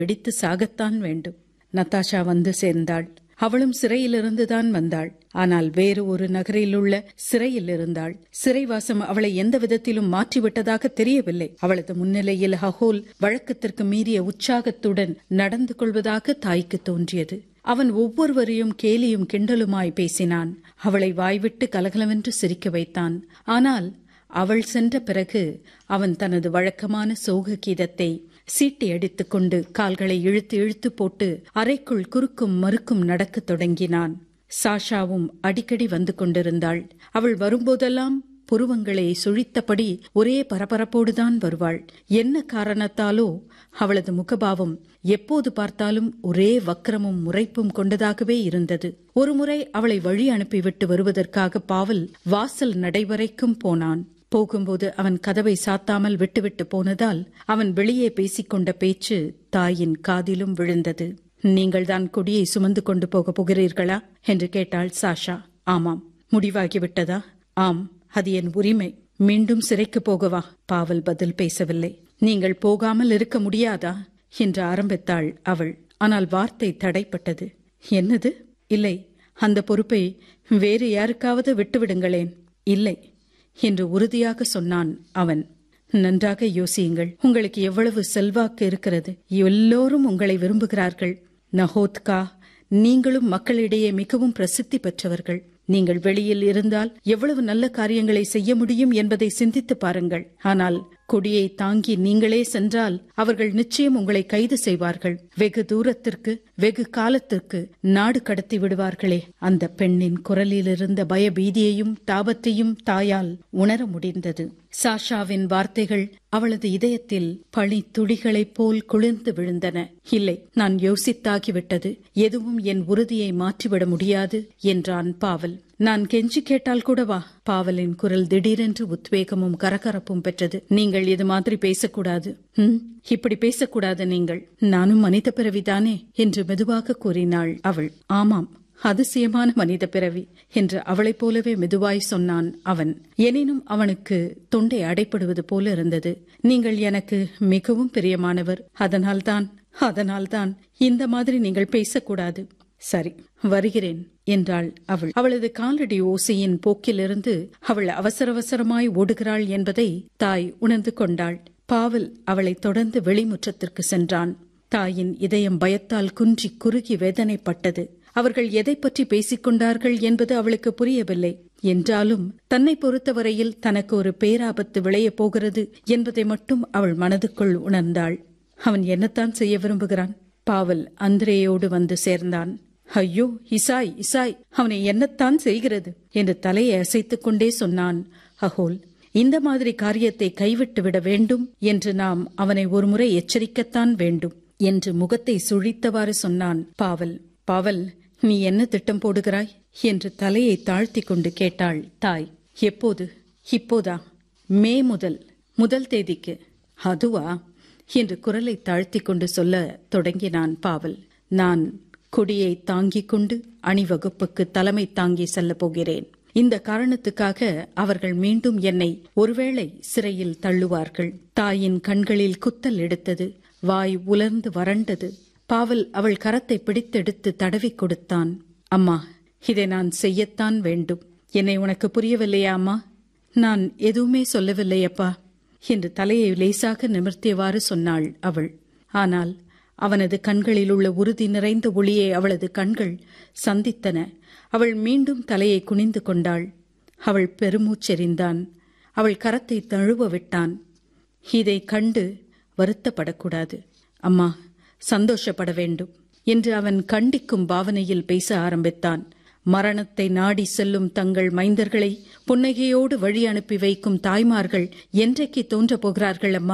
வெடித்து சாகத்தான் வேண்டும் நத்தாஷா வந்து சேர்ந்தாள் அவளும் சிறையிலிருந்துதான் வந்தாள் ஆனால் வேறு ஒரு நகரில் உள்ள சிறையில் இருந்தாள் சிறைவாசம் அவளை எந்த விதத்திலும் மாற்றிவிட்டதாக தெரியவில்லை அவளது முன்னிலையில் ஹஹோல் வழக்கத்திற்கு மீறிய உற்சாகத்துடன் நடந்து கொள்வதாக தாய்க்கு தோன்றியது அவன் ஒவ்வொருவரையும் கேலியும் கிண்டலுமாய் பேசினான் அவளை வாய்விட்டு கலகலவென்று சிரிக்க வைத்தான் ஆனால் அவள் சென்ற பிறகு அவன் தனது வழக்கமான சோக கீதத்தை சீட்டி அடித்துக் கொண்டு கால்களை இழுத்து இழுத்து போட்டு அறைக்குள் குறுக்கும் மறுக்கும் நடக்கத் தொடங்கினான் சாஷாவும் அடிக்கடி வந்து கொண்டிருந்தாள் அவள் வரும்போதெல்லாம் புருவங்களை சுழித்தபடி ஒரே பரபரப்போடுதான் வருவாள் என்ன காரணத்தாலோ அவளது முகபாவம் எப்போது பார்த்தாலும் ஒரே வக்கிரமும் முறைப்பும் கொண்டதாகவே இருந்தது ஒருமுறை அவளை வழி அனுப்பிவிட்டு வருவதற்காக பாவல் வாசல் நடைவரைக்கும் போனான் போகும்போது அவன் கதவை சாத்தாமல் விட்டுவிட்டு போனதால் அவன் வெளியே பேசிக்கொண்ட பேச்சு தாயின் காதிலும் விழுந்தது நீங்கள்தான் கொடியை சுமந்து கொண்டு போக போகிறீர்களா என்று கேட்டாள் சாஷா ஆமாம் முடிவாகிவிட்டதா ஆம் அது என் உரிமை மீண்டும் சிறைக்கு போகவா பாவல் பதில் பேசவில்லை நீங்கள் போகாமல் இருக்க முடியாதா என்று ஆரம்பித்தாள் அவள் ஆனால் வார்த்தை தடைப்பட்டது என்னது இல்லை அந்த பொறுப்பை வேறு யாருக்காவது விட்டுவிடுங்களேன் இல்லை என்று உறுதியாக சொன்னான் அவன் நன்றாக யோசியுங்கள் உங்களுக்கு எவ்வளவு செல்வாக்கு இருக்கிறது எல்லோரும் உங்களை விரும்புகிறார்கள் நஹோத்கா நீங்களும் மக்களிடையே மிகவும் பிரசித்தி பெற்றவர்கள் நீங்கள் வெளியில் இருந்தால் எவ்வளவு நல்ல காரியங்களை செய்ய முடியும் என்பதை சிந்தித்து பாருங்கள் ஆனால் கொடியை தாங்கி நீங்களே சென்றால் அவர்கள் நிச்சயம் உங்களை கைது செய்வார்கள் வெகு தூரத்திற்கு வெகு காலத்திற்கு நாடு கடத்தி விடுவார்களே அந்த பெண்ணின் குரலில் இருந்த பயபீதியையும் தாபத்தையும் தாயால் உணர முடிந்தது சாஷாவின் வார்த்தைகள் அவளது இதயத்தில் பனி துளிகளைப் போல் குளிர்ந்து விழுந்தன இல்லை நான் யோசித்தாகிவிட்டது எதுவும் என் உறுதியை மாற்றிவிட முடியாது என்றான் பாவல் நான் கெஞ்சி கேட்டால் கூடவா பாவலின் குரல் திடீரென்று உத்வேகமும் கரகரப்பும் பெற்றது நீங்கள் இது மாதிரி பேசக்கூடாது ம் இப்படி பேசக்கூடாது நீங்கள் நானும் மனித பிறவிதானே என்று மெதுவாக கூறினாள் அவள் ஆமாம் அதிசயமான மனித பிறவி என்று அவளைப் போலவே மெதுவாய் சொன்னான் அவன் எனினும் அவனுக்கு தொண்டை அடைப்படுவது போல இருந்தது நீங்கள் எனக்கு மிகவும் பிரியமானவர் அதனால்தான் அதனால்தான் இந்த மாதிரி நீங்கள் பேசக்கூடாது சரி வருகிறேன் என்றாள் அவள் அவளது காலடி ஓசையின் போக்கிலிருந்து அவள் அவசர அவசரமாய் ஓடுகிறாள் என்பதை தாய் உணர்ந்து கொண்டாள் பாவல் அவளை தொடர்ந்து வெளிமுற்றத்திற்கு சென்றான் தாயின் இதயம் பயத்தால் குன்றி குறுகி வேதனைப்பட்டது அவர்கள் எதை பற்றி பேசிக் கொண்டார்கள் என்பது அவளுக்கு புரியவில்லை என்றாலும் தன்னை பொறுத்தவரையில் தனக்கு ஒரு பேராபத்து விளையப் போகிறது என்பதை மட்டும் அவள் மனதுக்குள் உணர்ந்தாள் அவன் என்னத்தான் செய்ய விரும்புகிறான் பாவல் அந்திரேயோடு வந்து சேர்ந்தான் ஐயோ இசாய் இசாய் அவனை என்னத்தான் செய்கிறது என்று தலையை அசைத்துக் கொண்டே சொன்னான் அகோல் இந்த மாதிரி காரியத்தை கைவிட்டு விட வேண்டும் என்று நாம் அவனை ஒருமுறை எச்சரிக்கத்தான் வேண்டும் என்று முகத்தை சுழித்தவாறு சொன்னான் பாவல் பாவல் நீ என்ன திட்டம் போடுகிறாய் என்று தலையை தாழ்த்தி கொண்டு கேட்டாள் தாய் எப்போது இப்போதா மே முதல் முதல் தேதிக்கு அதுவா என்று குரலை தாழ்த்தி கொண்டு சொல்ல தொடங்கினான் பாவல் நான் கொடியை தாங்கிக் கொண்டு அணிவகுப்புக்கு தலைமை தாங்கி செல்ல போகிறேன் இந்த காரணத்துக்காக அவர்கள் மீண்டும் என்னை ஒருவேளை சிறையில் தள்ளுவார்கள் தாயின் கண்களில் குத்தல் எடுத்தது வாய் உலர்ந்து வறண்டது பாவல் அவள் கரத்தை பிடித்தெடுத்து தடவி கொடுத்தான் அம்மா இதை நான் செய்யத்தான் வேண்டும் என்னை உனக்கு புரியவில்லையா அம்மா நான் எதுவுமே சொல்லவில்லை அப்பா என்று தலையை லேசாக நிமிர்த்தியவாறு சொன்னாள் அவள் ஆனால் அவனது கண்களில் உள்ள உறுதி நிறைந்த ஒளியை அவளது கண்கள் சந்தித்தன அவள் மீண்டும் தலையை குனிந்து கொண்டாள் அவள் பெருமூச்செறிந்தான் அவள் கரத்தை தழுவ விட்டான் இதை கண்டு வருத்தப்படக்கூடாது அம்மா சந்தோஷப்பட வேண்டும் என்று அவன் கண்டிக்கும் பாவனையில் பேச ஆரம்பித்தான் மரணத்தை நாடி செல்லும் தங்கள் மைந்தர்களை புன்னகையோடு வழி அனுப்பி வைக்கும் தாய்மார்கள் என்றைக்கு தோன்றப் போகிறார்கள் அம்மா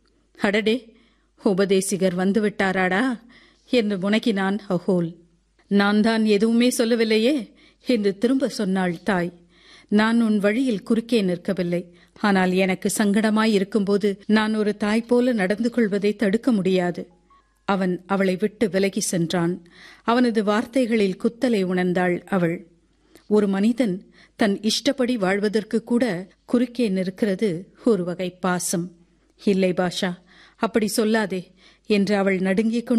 அடடே உபதேசிகர் வந்துவிட்டாராடா என்று முனகினான் அஹோல் நான் தான் எதுவுமே சொல்லவில்லையே என்று திரும்ப சொன்னாள் தாய் நான் உன் வழியில் குறுக்கே நிற்கவில்லை ஆனால் எனக்கு சங்கடமாய் இருக்கும்போது நான் ஒரு தாய் போல நடந்து கொள்வதை தடுக்க முடியாது அவன் அவளை விட்டு விலகி சென்றான் அவனது வார்த்தைகளில் குத்தலை உணர்ந்தாள் அவள் ஒரு மனிதன் தன் இஷ்டப்படி வாழ்வதற்கு கூட குறுக்கே நிற்கிறது ஒரு வகை பாசம் இல்லை பாஷா அப்படி சொல்லாதே என்று அவள் நடுங்கிக்